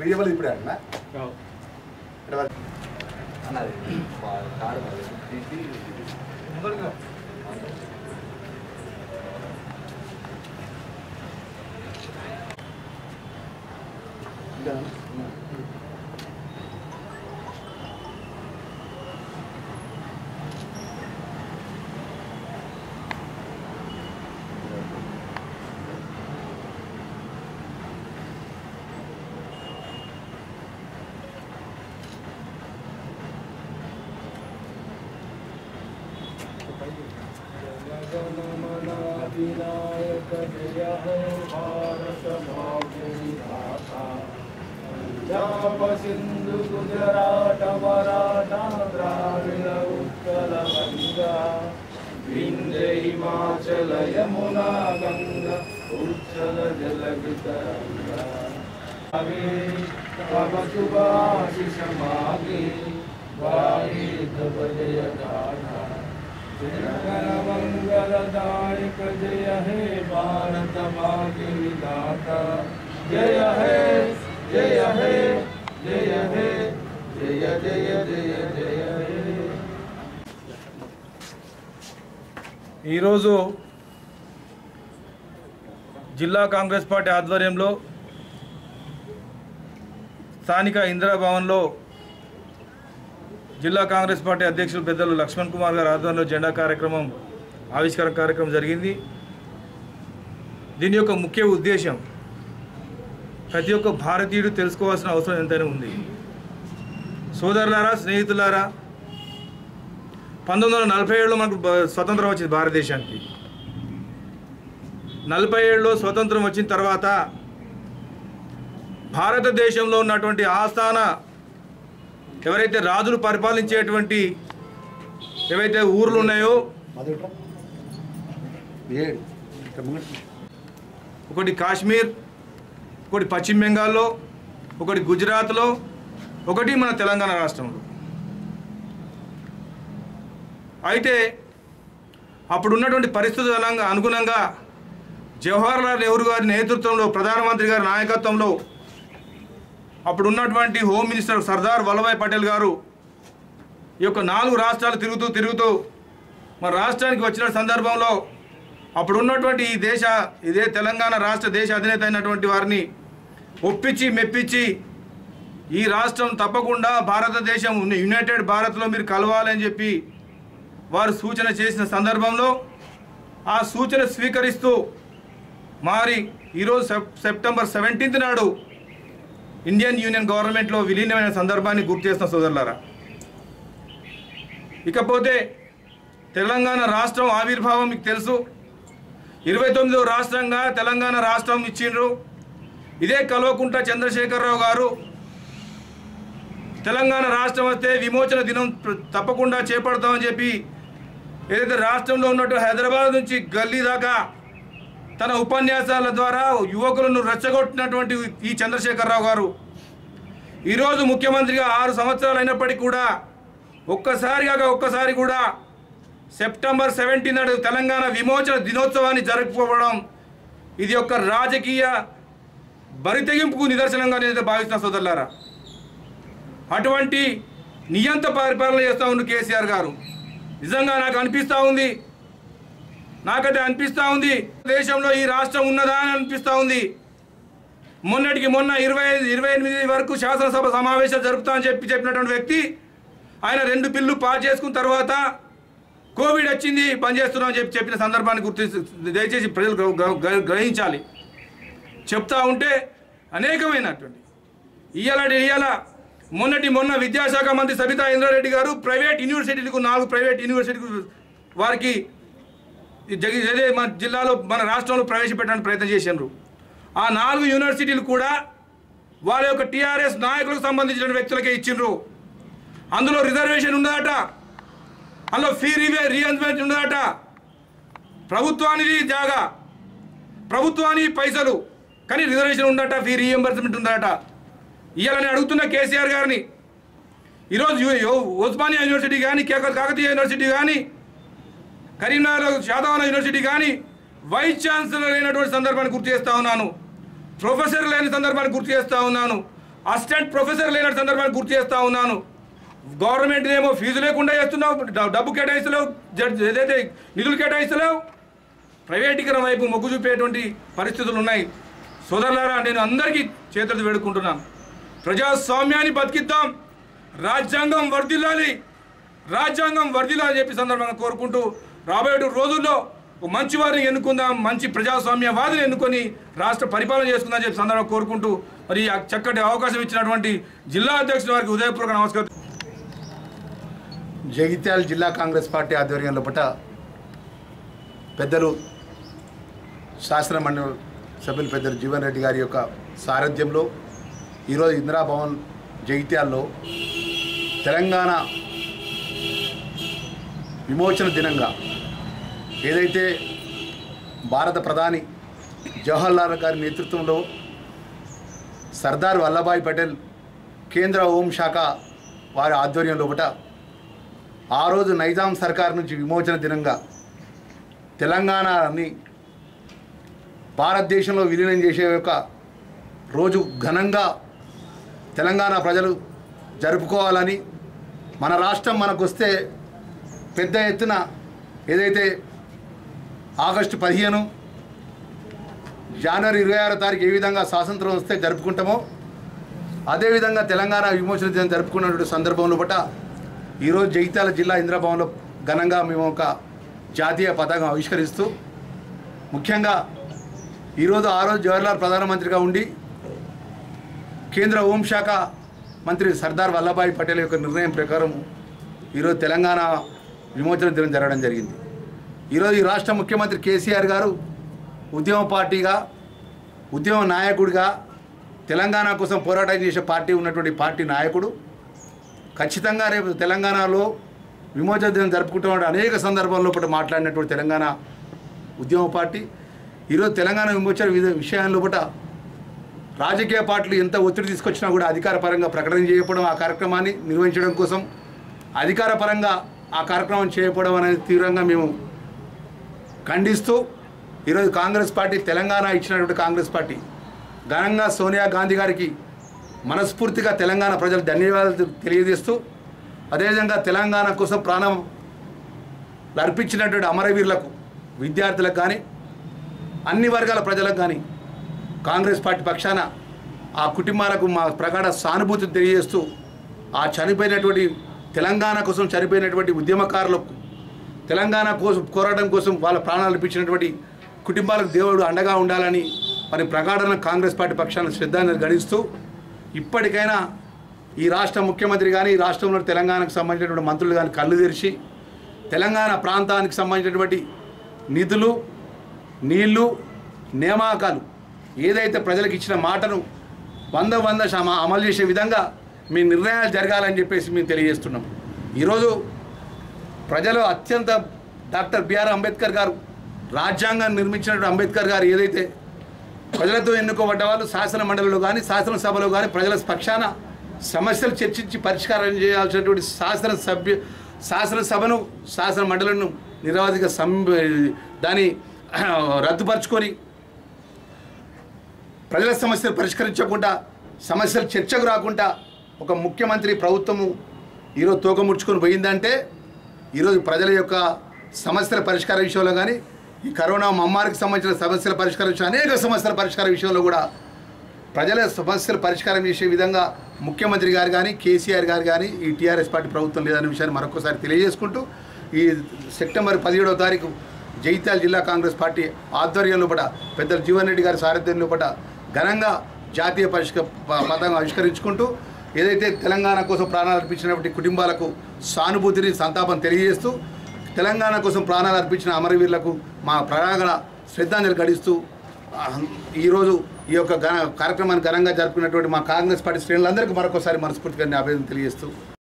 బియ్యం ఇప్పుడే అన్న అన్నది కాడు మరి తీసి विनायक जय हो भारत भाग्य विधाता पंजाब सिंधु गुजरात मराठा द्राविड उत्कल गंगा विंध्य हिमाचल यमुना गंगा उच्चल जलवितरंगा तव शुभाशिष मागे वाहे तव जय गाथा मंगलदायक जय हे भारत भाग्य विधाता जय हे जय हे जय हे जय जय जय जय हे ఈరోజు జిల్లా కాంగ్రెస్ పార్టీ ఆధ్వర్యంలో స్థానిక ఇందిరాభవన్లో జిల్లా కాంగ్రెస్ పార్టీ అధ్యక్షులు పెద్దలు లక్ష్మణ్ కుమార్ గారి ఆధ్వర్యంలో జెండా కార్యక్రమం ఆవిష్కరణ కార్యక్రమం జరిగింది దీని యొక్క ముఖ్య ఉద్దేశం ప్రతి ఒక్క భారతీయుడు తెలుసుకోవాల్సిన అవసరం ఎంతైనా ఉంది సోదరులారా స్నేహితులారా పంతొమ్మిది వందల నలభై ఏడులో మనకు బ- స్వతంత్రం వచ్చింది భారతదేశానికి నలభై ఏడులో స్వతంత్రం వచ్చిన తర్వాత భారతదేశంలో ఉన్నటువంటి ఆస్థాన ఎవరైతే రాజులు పరిపాలించేటువంటి ఏవైతే ఊర్లు ఉన్నాయో ఏడు ఇక్కడ ముంగట. ఒకటి కాశ్మీర్ ఒకటి పశ్చిమ బెంగాల్లో ఒకటి గుజరాత్లో ఒకటి మన తెలంగాణ రాష్ట్రంలో అయితే అప్పుడు ఉన్నటువంటి పరిస్థితుల అనంగా- అనుగుణంగా జవహర్లాల్ నెహ్రూ గారి నేతృత్వంలో ప్రధానమంత్రి గారి నాయకత్వంలో అప్పుడు ఉన్నటువంటి హోమ్ మినిస్టర్ సర్దార్ వల్లభాయ్ పటేల్ గారు ఈ యొక్క నాలుగు రాష్ట్రాలు తిరుగుతూ తిరుగుతూ మన రాష్ట్రానికి వచ్చిన సందర్భంలో అప్పుడు ఉన్నటువంటి ఈ దేశ ఇదే తెలంగాణ రాష్ట్ర దేశ అధినేత అయినటువంటి వారిని ఒప్పించి మెప్పించి ఈ రాష్ట్రం తప్పకుండా భారతదేశం ఉన్న యునైటెడ్ భారత్లో మీరు కలవాలని చెప్పి వారు సూచన చేసిన సందర్భంలో ఆ సూచన స్వీకరిస్తూ మరి ఈరోజు సెప్ సెప్టెంబర్ సెవెంటీన్త్ నాడు ఇండియన్ యూనియన్ గవర్నమెంట్లో విలీనమైన సందర్భాన్ని గుర్తు చేస్తున్న సోదరులారా ఇకపోతే తెలంగాణ రాష్ట్రం ఆవిర్భావం మీకు తెలుసు ఇరవై తొమ్మిదో రాష్ట్రంగా తెలంగాణ రాష్ట్రం ఇచ్చిండ్రు ఇదే కల్వకుంట్ల చంద్రశేఖరరావు గారు తెలంగాణ రాష్ట్రం వస్తే విమోచన దినం ప్ర- తప్పకుండా చేపడతామని చెప్పి ఏదైతే రాష్ట్రంలో ఉన్నట్టు హైదరాబాద్ నుంచి గల్లీ దాకా తన ఉపన్యాసాల ద్వారా యువకులను రెచ్చగొట్టినటువంటి ఈ చంద్రశేఖరరావు గారు ఈరోజు ముఖ్యమంత్రిగా ఆరు సంవత్సరాలు అయినప్పటికీ కూడా ఒక్కసారి కాక ఒక్కసారి కూడా సెప్టెంబర్ సెవెంటీన్ నాడు తెలంగాణ విమోచన దినోత్సవాన్ని జరుపుకోవడం ఇది ఒక రాజకీయ బరితెగింపుకు నిదర్శనంగా నేనైతే భావిస్తున్నా సోదరులారా అటువంటి నియంత పరిపాలన చేస్తూ ఉండు కేసీఆర్ గారు నిజంగా నాకు అనిపిస్తూ ఉంది నాకైతే అనిపిస్తూ ఉంది దేశంలో ఈ రాష్ట్రం ఉన్నదా అని అనిపిస్తూ ఉంది మొన్నటికి మొన్న ఇరవై ఇరవై ఎనిమిది వరకు శాసనసభ సమావేశాలు జరుపుతా అని చెప్పి చెప్పినటువంటి వ్యక్తి ఆయన రెండు బిల్లు పాస్ చేసుకున్న తర్వాత కోవిడ్ వచ్చింది బంద్ చేస్తున్నాం అని చెప్పి చెప్పిన సందర్భాన్ని గుర్తు దయచేసి ప్రజలు గ్ర- గ్ర- గ్ర- గ్రహించాలి చెప్తా ఉంటే అనేకమైనటువంటి ఇయ్యాల ఇయ్యాల మొన్నటి మొన్న విద్యాశాఖ మంత్రి సబితా ఇంద్రారెడ్డి గారు ప్రైవేట్ యూనివర్సిటీలకు నాలుగు ప్రైవేట్ యూనివర్సిటీలకు వారికి ఈ జగి అదే మన జిల్లాలో మన రాష్ట్రంలో ప్రవేశపెట్టడానికి ప్రయత్నం చేశారు ఆ నాలుగు యూనివర్సిటీలు కూడా వాళ్ళ యొక్క టీఆర్ఎస్ నాయకులకు సంబంధించిన వ్యక్తులకే ఇచ్చిండ్రు అందులో రిజర్వేషన్ ఉండదట అందులో ఫీ రీవే రీఎన్స్మెంట్ ఉండదట ప్రభుత్వానికి జాగా ప్రభుత్వానికి పైసలు కానీ రిజర్వేషన్ ఉండట ఫీ రీఎంబర్స్మెంట్ ఉందట ఇవ్వాలని అడుగుతున్న కేసీఆర్ గారిని ఈరోజు యు- యు- ఉస్మానియా యూనివర్సిటీ కానీ కేక- కాకతీయ యూనివర్సిటీ కానీ కరీంనగర్ శాతవాన యూనివర్సిటీ కానీ వైస్ ఛాన్సలర్ అయినటువంటి సందర్భాన్ని గుర్తు చేస్తా ఉన్నాను ప్రొఫెసర్ లేని సందర్భాన్ని గుర్తు చేస్తా ఉన్నాను అసిస్టెంట్ ప్రొఫెసర్ లేని సందర్భాన్ని గుర్తు చేస్తా ఉన్నాను గవర్నమెంట్ ఏమో ఫీజు లేకుండా చేస్తున్నావు డ- డబ్బు కేటాయిస్తలేవు జడ్- ఏదైతే నిధులు కేటాయిస్తలేవు ప్రైవేటీకరణ వైపు మొగ్గు చూపేటువంటి పరిస్థితులు ఉన్నాయి సోదరులారా నేను అందరికీ చేతులు వేడుకుంటున్నాను ప్రజాస్వామ్యాన్ని బతికిద్దాం రాజ్యాంగం వర్ధిల్లాలి రాజ్యాంగం వర్ధిల్లాలని చెప్పి సందర్భంగా కోరుకుంటూ రాబోయే రోజుల్లో ఒక మంచి వారిని ఎన్నుకుందాం మంచి ప్రజాస్వామ్యవాదిని ఎన్నుకొని రాష్ట్ర పరిపాలన చేసుకుందాం చెప్పి సందర్భంగా కోరుకుంటూ మరి ఆ చక్కటి అవకాశం ఇచ్చినటువంటి జిల్లా అధ్యక్షుల వారికి ఉదయపూర్వక నమస్కారం జగిత్యాల జిల్లా కాంగ్రెస్ పార్టీ ఆధ్వర్యంలో పట పెద్దలు శాసన మండలి సభ్యులు పెద్దలు జీవన్ రెడ్డి గారి యొక్క సారథ్యంలో ఈరోజు ఇందిరాభవన్ జగిత్యాల్లో తెలంగాణ విమోచన దినంగా ఏదైతే భారత ప్రధాని జవహర్లాల్ గారి నేతృత్వంలో సర్దార్ వల్లభాయ్ పటేల్ కేంద్ర హోంశాఖ వారి ఆధ్వర్యంలో ఒకట ఆ రోజు నైజాం సర్కార్ నుంచి విమోచన దినంగా తెలంగాణని భారతదేశంలో విలీనం చేసే యొక్క రోజు ఘనంగా తెలంగాణ ప్రజలు జరుపుకోవాలని మన రాష్ట్రం మనకు వస్తే పెద్ద ఎత్తున ఏదైతే ఆగస్టు పదిహేను జనవరి ఇరవై ఆరో తారీఖు ఏ విధంగా స్వాతంత్రం వస్తే జరుపుకుంటామో అదేవిధంగా తెలంగాణ విమోచన దినం జరుపుకున్నటువంటి సందర్భంలో బట్ట ఈరోజు జగిత్యాల జిల్లా ఇంద్రభవన్లో ఘనంగా మేము ఒక జాతీయ పతాకం ఆవిష్కరిస్తూ ముఖ్యంగా ఈరోజు ఆ రోజు జవహర్లాల్ ప్రధానమంత్రిగా ఉండి కేంద్ర హోంశాఖ మంత్రి సర్దార్ వల్లభాయ్ పటేల్ యొక్క నిర్ణయం ప్రకారం ఈరోజు తెలంగాణ విమోచన దినం జరగడం జరిగింది ఈరోజు ఈ రాష్ట్ర ముఖ్యమంత్రి కేసీఆర్ గారు ఉద్యమ పార్టీగా ఉద్యమ నాయకుడిగా తెలంగాణ కోసం పోరాటం చేసే పార్టీ ఉన్నటువంటి పార్టీ నాయకుడు ఖచ్చితంగా రేపు తెలంగాణలో విమోచన దినం జరుపుకుంటామని అనేక సందర్భాల్లో పాటు మాట్లాడినటువంటి తెలంగాణ ఉద్యమ పార్టీ ఈరోజు తెలంగాణ విమోచన విధ- విషయంలో పట రాజకీయ పార్టీలు ఎంత ఒత్తిడి తీసుకొచ్చినా కూడా అధికార పరంగా ప్రకటన చేయకపోవడం ఆ కార్యక్రమాన్ని నిర్వహించడం కోసం అధికార పరంగా ఆ కార్యక్రమం చేయకపోవడం అనేది తీవ్రంగా మేము ఖండిస్తూ ఈరోజు కాంగ్రెస్ పార్టీ తెలంగాణ ఇచ్చినటువంటి కాంగ్రెస్ పార్టీ ఘనంగా సోనియా గాంధీ గారికి మనస్ఫూర్తిగా తెలంగాణ ప్రజలు ధన్యవాదాలు తెలియజేస్తూ అదేవిధంగా తెలంగాణ కోసం ప్రాణం అర్పించినటువంటి అమరవీరులకు విద్యార్థులకు కానీ అన్ని వర్గాల ప్రజలకు కానీ కాంగ్రెస్ పార్టీ పక్షాన ఆ కుటుంబాలకు మా ప్రగాఢ సానుభూతి తెలియజేస్తూ ఆ చనిపోయినటువంటి తెలంగాణ కోసం చనిపోయినటువంటి ఉద్యమకారులకు తెలంగాణ కోసం పోరాటం కోసం వాళ్ళ ప్రాణాలు ఇప్పించినటువంటి కుటుంబాలకు దేవుడు అండగా ఉండాలని మరి ప్రగాఢన కాంగ్రెస్ పార్టీ పక్షాన శ్రద్ధాంజలి గణిస్తూ ఇప్పటికైనా ఈ రాష్ట్ర ముఖ్యమంత్రి కానీ ఈ రాష్ట్రంలో తెలంగాణకు సంబంధించినటువంటి మంత్రులు కానీ కళ్ళు తెరిచి తెలంగాణ ప్రాంతానికి సంబంధించినటువంటి నిధులు నీళ్లు నియామకాలు ఏదైతే ప్రజలకు ఇచ్చిన మాటను వంద వంద శాతం అమలు చేసే విధంగా మీ నిర్ణయాలు జరగాలని చెప్పేసి మేము తెలియజేస్తున్నాం ఈరోజు ప్రజలు అత్యంత డాక్టర్ బిఆర్ అంబేద్కర్ గారు రాజ్యాంగాన్ని నిర్మించినటువంటి అంబేద్కర్ గారు ఏదైతే ప్రజలతో ఎన్నుకోబడ్డ వాళ్ళు శాసన మండలిలో కానీ శాసనసభలో కానీ ప్రజల పక్షాన సమస్యలు చర్చించి పరిష్కారం చేయాల్సినటువంటి శాసనసభ్య శాసనసభను శాసన మండలిను నిరవధిక సం దాన్ని రద్దుపరుచుకొని ప్రజల సమస్యలు పరిష్కరించకుండా సమస్యలు చర్చకు రాకుండా ఒక ముఖ్యమంత్రి ప్రభుత్వము ఈరోజు తోక ముడుచుకొని పోయిందంటే ఈరోజు ప్రజల యొక్క సమస్యల పరిష్కార విషయంలో కానీ ఈ కరోనా మమ్మారికి సంబంధించిన సమస్యల పరిష్కారం విషయం అనేక సమస్యల పరిష్కార విషయంలో కూడా ప్రజల సమస్యలు పరిష్కారం చేసే విధంగా ముఖ్యమంత్రి గారు కానీ కేసీఆర్ గారు కానీ ఈ టీఆర్ఎస్ పార్టీ ప్రభుత్వం లేదనే విషయాన్ని మరొకసారి తెలియజేసుకుంటూ ఈ సెప్టెంబర్ పదిహేడవ తారీఖు జగిత్యాల జిల్లా కాంగ్రెస్ పార్టీ ఆధ్వర్యంలో పట పెద్దలు జీవన్ రెడ్డి గారి సారథ్యంలో పట ఘనంగా జాతీయ పరిష్క ప- పతాకం ఆవిష్కరించుకుంటూ ఏదైతే తెలంగాణ కోసం ప్రాణాలు అర్పించినటువంటి కుటుంబాలకు సానుభూతిని సంతాపం తెలియజేస్తూ తెలంగాణ కోసం ప్రాణాలు అర్పించిన అమరవీరులకు మా ప్రాణ శ్రద్ధాంజలి గడిస్తూ ఆ, ఈరోజు ఈ యొక్క ఘన కార్యక్రమాన్ని ఘనంగా జరుపుకున్నటువంటి మా కాంగ్రెస్ పార్టీ శ్రేణులందరికీ మరొకసారి మనస్ఫూర్తిగా అభినందన తెలియజేస్తూ